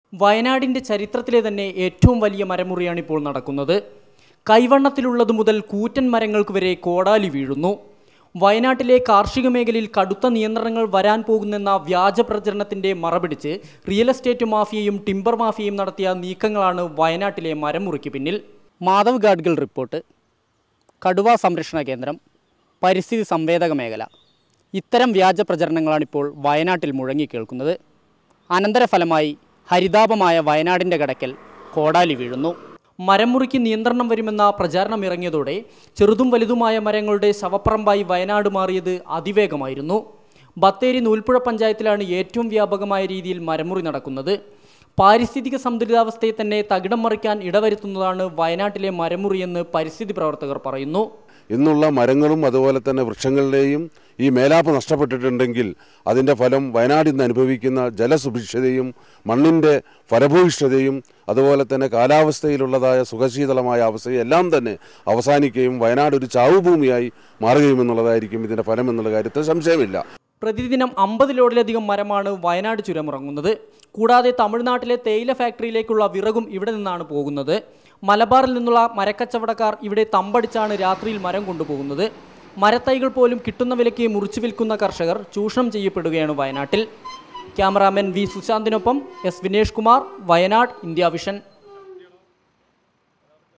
വയനാടിൻ്റെ ചരിത്രത്തിലെ തന്നെ ഏറ്റവും വലിയ മരമുറിയാണ് ഇപ്പോൾ നടക്കുന്നത് കൈവണ്ണത്തിലുള്ളത് മുതൽ കൂറ്റൻ മരങ്ങൾക്ക് വരെ കോടാലി വീഴുന്നു വയനാട്ടിലെ കാർഷിക മേഖലയിൽ കടുത്ത നിയന്ത്രണങ്ങൾ വരാൻ പോകുന്നെന്ന വ്യാജ പ്രചരണത്തിൻ്റെ മറപിടിച്ച് റിയൽ എസ്റ്റേറ്റ് മാഫിയയും ടിമ്പർ മാഫിയയും നടത്തിയ നീക്കങ്ങളാണ് വയനാട്ടിലെ മരമുറിക്ക് പിന്നിൽ മാധവ് ഗാഡ്ഗിൽ റിപ്പോർട്ട് കടുവ സംരക്ഷണ കേന്ദ്രം പരിസ്ഥിതി സംവേദക മേഖല ഇത്തരം വ്യാജ പ്രചരണങ്ങളാണിപ്പോൾ വയനാട്ടിൽ മുഴങ്ങിക്കേൾക്കുന്നത് അനന്തരഫലമായി ഹരിതാപമായ വയനാടിൻ്റെ കടക്കൽ കോടാലി വീഴുന്നു മരമുറിക്ക് നിയന്ത്രണം വരുമെന്ന പ്രചാരണം ഇറങ്ങിയതോടെ ചെറുതും വലുതുമായ മരങ്ങളുടെ ശവപ്പറമ്പായി വയനാട് മാറിയത് അതിവേഗമായിരുന്നു ബത്തേരി നൂൽപ്പുഴ പഞ്ചായത്തിലാണ് ഏറ്റവും വ്യാപകമായ രീതിയിൽ മരമുറി നടക്കുന്നത് പാരിസ്ഥിതിക സന്തുലിതാവസ്ഥയെ തന്നെ തകിടം മറിക്കാൻ ഇടവരുത്തുന്നതാണ് വയനാട്ടിലെ മരമുറിയെന്ന് പരിസ്ഥിതി പ്രവർത്തകർ പറയുന്നു ഇന്നുള്ള മരങ്ങളും അതുപോലെ തന്നെ വൃക്ഷങ്ങളുടെയും ഈ മേലാപ്പ് നഷ്ടപ്പെട്ടിട്ടുണ്ടെങ്കിൽ അതിൻ്റെ ഫലം വയനാട് ഇന്ന് അനുഭവിക്കുന്ന ജലസുഭിക്ഷതയും മണ്ണിൻ്റെ ഫലഭൂയിഷ്ഠതയും അതുപോലെ തന്നെ കാലാവസ്ഥയിലുള്ളതായ സുഖശീതളമായ അവസ്ഥയും എല്ലാം തന്നെ അവസാനിക്കുകയും വയനാട് ഒരു ചാവുഭൂമിയായി മാറുകയും എന്നുള്ളതായിരിക്കും ഇതിൻ്റെ ഫലം എന്നുള്ള കാര്യത്തിൽ സംശയമില്ല പ്രതിദിനം അമ്പത് ലോഡിലധികം മരമാണ് വയനാട് ചുരമിറങ്ങുന്നത് കൂടാതെ തമിഴ്നാട്ടിലെ തേയില ഫാക്ടറിയിലേക്കുള്ള വിറകും ഇവിടെ നിന്നാണ് പോകുന്നത് മലബാറിൽ നിന്നുള്ള മരക്കച്ചവടക്കാർ ഇവിടെ തമ്പടിച്ചാണ് രാത്രിയിൽ മരം കൊണ്ടുപോകുന്നത് മരത്തൈകൾ പോലും കിട്ടുന്ന വിലയ്ക്ക് മുറിച്ചു വിൽക്കുന്ന കർഷകർ ചൂഷണം ചെയ്യപ്പെടുകയാണ് വയനാട്ടിൽ ക്യാമറാമാൻ വി സുശാന്തിനൊപ്പം S Vinesh Kumar Wayanad India vision